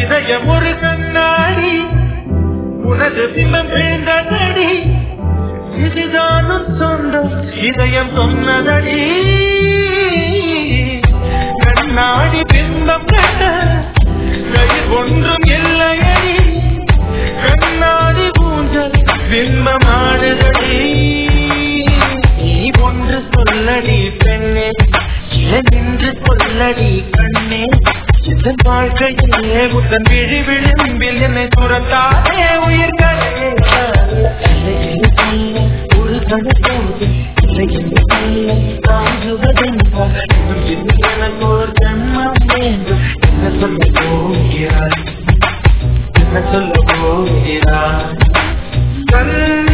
இதயம் ஒரு கண்ணாடி உனது பிம்பம் விழுந்ததடி இதுதானும் சொந்தம் இதயம் சொன்னதடி கண்ணாடி பிம்பம் கட்ட கை ஒன்றும் இல்லையடி கண்ணாடி ஊஞ்சல் பிம்பமாடுதடி நீ ஒன்று சொல்லடி பெண்ணே என்று சொல்லடி கண்ணே இதன் வாழ்க்கையிலே உத்தன் விழி விளிம்பில் என்னை துரத்தாதே உயிர்களே ஒரு கணக்கோடு தாங்குவதென்றால் எனக்கு ஒரு ஜன்மம் வேண்டும் என்ன சொல்ல போகிறாய் என்ன சொல்ல போகிறாய் கண்ணே